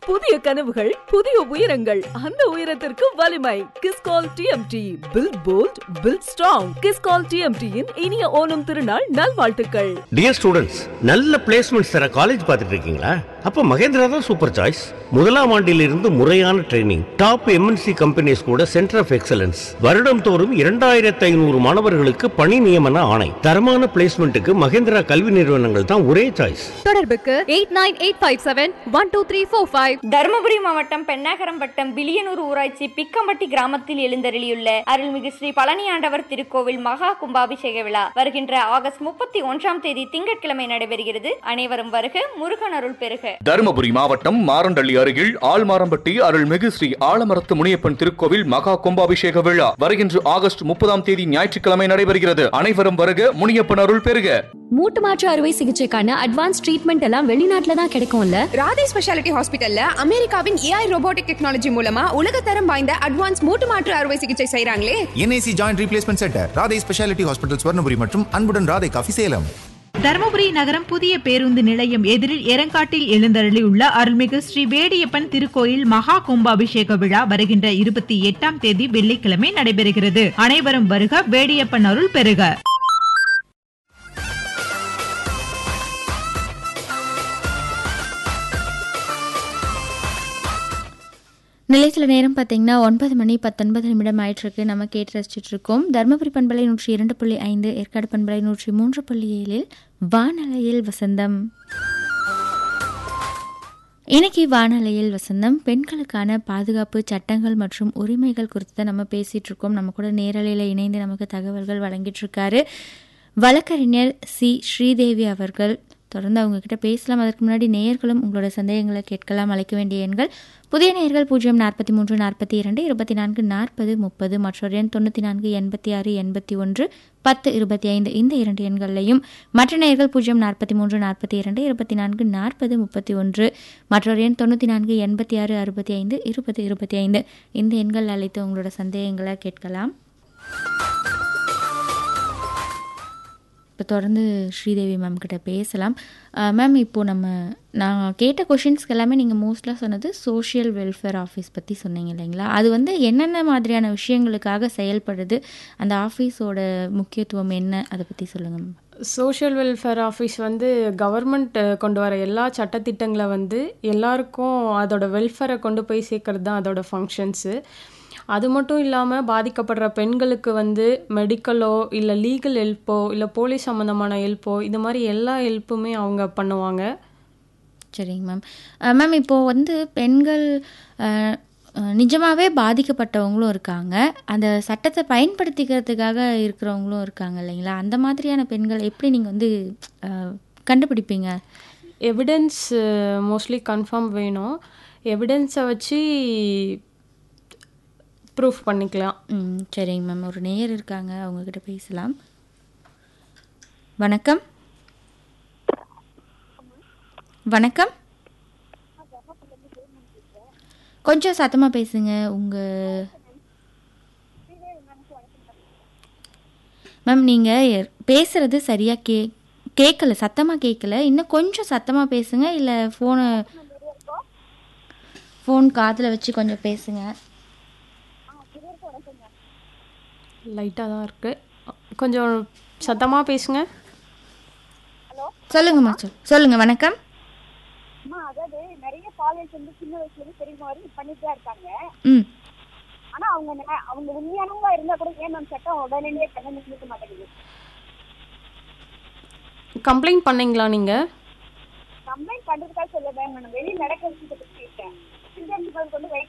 புதிய கனவுகள் புதிய உயரங்கள் அந்த உயரத்திற்கு வலிமை Kiscol TMT build bold build strong Kiscol டிஎம்டியின் இனிய ஓணம் திருநாள் நல்வாழ்த்துக்கள் டியர் ஸ்டூடெண்ட்ஸ் நல்ல பிளேஸ்மெண்ட்ஸ் தர காலேஜ் பார்த்துட்டு இருக்கீங்களா அப்ப மகேந்திரா தான் சூப்பர் சாய்ஸ் முதலாம் ஆண்டிலிருந்து முறையான ட்ரைனிங் டாப் எம்என்சி கம்பெனிஸ் கூட சென்டர் ஆஃப் எக்ஸலன்ஸ் வருடம் தோறும் இரண்டாயிரத்தி ஐநூறு மாணவர்களுக்கு பணி நியமன ஆணை தரமான பிளேஸ்மெண்ட்டுக்கு மகேந்திரா கல்வி நிறுவனங்கள் தான் ஒரே சாய்ஸ் தொடர்புக்கு eight nine eight five seven one two three four five Dharmapuri மாவட்டம் பெண்ணாகரம் வட்டம் பிலியனூர் ஊராட்சி பிக்கம்பட்டி கிராமத்தில் எழுந்தருளியுள்ள அருள்மிகு ஸ்ரீ பழனி ஆண்டவர் திருக்கோவில் மகா கும்பாபிஷேக விழா வருகின்ற ஆகஸ்ட் முப்பத்தி ஒன்றாம் தேதி திங்கட்கிழமை நடைபெறுகிறது அனைவரும் வருக முருகன் அருள் பெறுக தருமபுரி மாவட்டம் மாரண்டள்ளி அருகில் ஆழ்மாரம்பட்டி அருள்மிகு ஸ்ரீ ஆலமரத்து முனியப்பன் திருக்கோவில் மகா கும்பாபிஷேக விழா வருகின்ற ஆகஸ்ட் முப்பதாம் தேதி ஞாயிற்றுக்கிழமை நடைபெறுகிறது அனைவரும் வருக முனியப்பன் அருள் பெறுக மூட்டு மாற்று அறுவை சிகிச்சைக்கான அட்வான்ஸ் ட்ரீட்மெண்ட் எல்லாம் வெளிநாட்டுல தான் கிடைக்கும்ல ராதே ஸ்பெஷாலிட்டி ஹாஸ்பிட்டல்ல அமெரிக்காவின் ஏஐ ரோபோட்டிக் டெக்னாலஜி மூலமா உலகத்தரம் வாய்ந்த அட்வான்ஸ் மூட்டு மாற்று அறுவை சிகிச்சை செய்றாங்களே NIC joint replacement centre Radhai speciality hospital Swarnapuri மற்றும் அன்புடன் ராதை காஃபி சேலம் தருமபுரி நகரம் புதிய பேருந்து நிலையம் எதிரில் எரங்காட்டில் எழுந்தருளியுள்ள அருள்மிகு ஸ்ரீ வேடியப்பன் திருக்கோயில் மகா கும்பாபிஷேக விழா வருகின்ற இருபத்தி எட்டாம் தேதி வெள்ளிக்கிழமை நடைபெறுகிறது அனைவரும் வருக வேடியப்பன் அருள் பெறுக நிலையத்தில் நேரம் பார்த்தீங்கன்னா ஒன்பது மணி பத்தொன்பது நிமிடம் ஆயிட்டிருக்கு நம்ம கேட்டு ரசிச்சுட்டு இருக்கோம் தருமபுரி பண்பலை நூற்றி இரண்டு புள்ளி ஐந்து ஏற்காடு பண்பலை நூற்றி மூன்று புள்ளி ஏழில் வானலையில் வசந்தம் இன்னைக்கு வானலையில் வசந்தம் பெண்களுக்கான பாதுகாப்பு சட்டங்கள் மற்றும் உரிமைகள் குறித்து தான் நம்ம பேசிகிட்டு இருக்கோம் நம்ம கூட நேரலையில் இணைந்து நமக்கு தகவல்கள் வழங்கிட்டு இருக்காரு வழக்கறிஞர் சி ஸ்ரீதேவி அவர்கள் தொடர்ந்து அவங்க கிட்ட பேசலாம் அதற்கு முன்னாடி நேயர்களும் உங்களோட சந்தேகங்களை கேட்கலாம் அழைக்க வேண்டிய எண்கள் புதிய நேயர்கள் பூஜ்ஜியம் நாற்பத்தி மூன்று நாற்பத்தி இரண்டு இருபத்தி நான்கு நாற்பது முப்பது மற்றொரு எண் தொண்ணூற்றி நான்கு எண்பத்தி ஆறு எண்பத்தி ஒன்று பத்து இருபத்தி ஐந்து இந்த இரண்டு எண்களையும் மற்ற நேயர்கள் பூஜ்ஜியம் நாற்பத்தி மூன்று நாற்பத்தி இரண்டு இருபத்தி நான்கு நாற்பது முப்பத்தி ஒன்று மற்றொரு எண் தொண்ணூற்றி நான்கு எண்பத்தி ஆறு அறுபத்தி ஐந்து இருபது இருபத்தி ஐந்து இந்த எண்கள் அழைத்து உங்களோட சந்தேகங்களை கேட்கலாம் இப்போ தொடர்ந்து ஸ்ரீதேவி மேம் கிட்ட பேசலாம் மேம் இப்போது நம்ம நான் கேட்ட கொஷின்ஸ்க்கு எல்லாமே நீங்கள் மோஸ்ட்லாக சொன்னது சோஷியல் வெல்ஃபேர் ஆஃபீஸ் பற்றி சொன்னீங்க இல்லைங்களா அது வந்து என்னென்ன மாதிரியான விஷயங்களுக்காக செயல்படுது அந்த ஆஃபீஸோட முக்கியத்துவம் என்ன அதை பற்றி சொல்லுங்கள் மேம் சோஷியல் வெல்ஃபேர் ஆஃபீஸ் வந்து கவர்மெண்ட் கொண்டு வர எல்லா சட்டத்திட்டங்களை வந்து எல்லாருக்கும் அதோட வெல்ஃபேரை கொண்டு போய் சேர்க்கறது தான் அதோட ஃபங்க்ஷன்ஸு அது மட்டும் இல்லாமல் பாதிக்கப்படுற பெண்களுக்கு வந்து மெடிக்கலோ இல்லை லீகல் ஹெல்ப்போ இல்லை போலீஸ் சம்மந்தமான ஹெல்ப்போ இது மாதிரி எல்லா ஹெல்ப்புமே அவங்க பண்ணுவாங்க சரிங்க மேம் மேம் இப்போது வந்து பெண்கள் நிஜமாகவே பாதிக்கப்பட்டவங்களும் இருக்காங்க அந்த சட்டத்தை பயன்படுத்திக்கிறதுக்காக இருக்கிறவங்களும் இருக்காங்க இல்லைங்களா அந்த மாதிரியான பெண்கள் எப்படி நீங்கள் வந்து கண்டுபிடிப்பீங்க எவிடன்ஸ் மோஸ்ட்லி கன்ஃபார்ம் வேணும் எவிடன்ஸை வச்சு ப்ரூஃப் பண்ணிக்கலாம் ம் சரிங்க மேம் ஒரு நேயர் இருக்காங்க அவங்கக்கிட்ட பேசலாம் வணக்கம் வணக்கம் கொஞ்சம் சத்தமாக பேசுங்க உங்கள் மேம் நீங்கள் பேசுகிறது சரியாக கே கேட்கல சத்தமாக கேட்கல இன்னும் கொஞ்சம் சத்தமாக பேசுங்க இல்லை ஃபோனை ஃபோன் காதில் வச்சு கொஞ்சம் பேசுங்க லைட்டாக தான் இருக்குது கொஞ்சம் சத்தமாக பேசுங்க சொல்லுங்கம்மா சொல் சொல்லுங்க வணக்கம் அதாவது நிறைய காலேஜ் வந்து சின்ன வயசுல இருந்து பெரியவங்க வரைக்கும் பண்ணிட்டு தான் இருக்காங்க ம் ஆனா அவங்க நெ- அவங்க உண்மையானவங்களா இருந்தா கூட ஏன் மேம் சட்டம் உடனே பண்ண நிற்க மாட்டேங்குது கம்ப்ளைண்ட் பண்ணீங்களா நீங்கள் கம்ப்ளைண்ட் பண்றதுக்காக சொல்ல மேம் நான் வெளியே நடக்க விஷயத்தை பத்தி கேட்டேன் சில்ட்ரன்ஸ் கொண்டு வெயிட்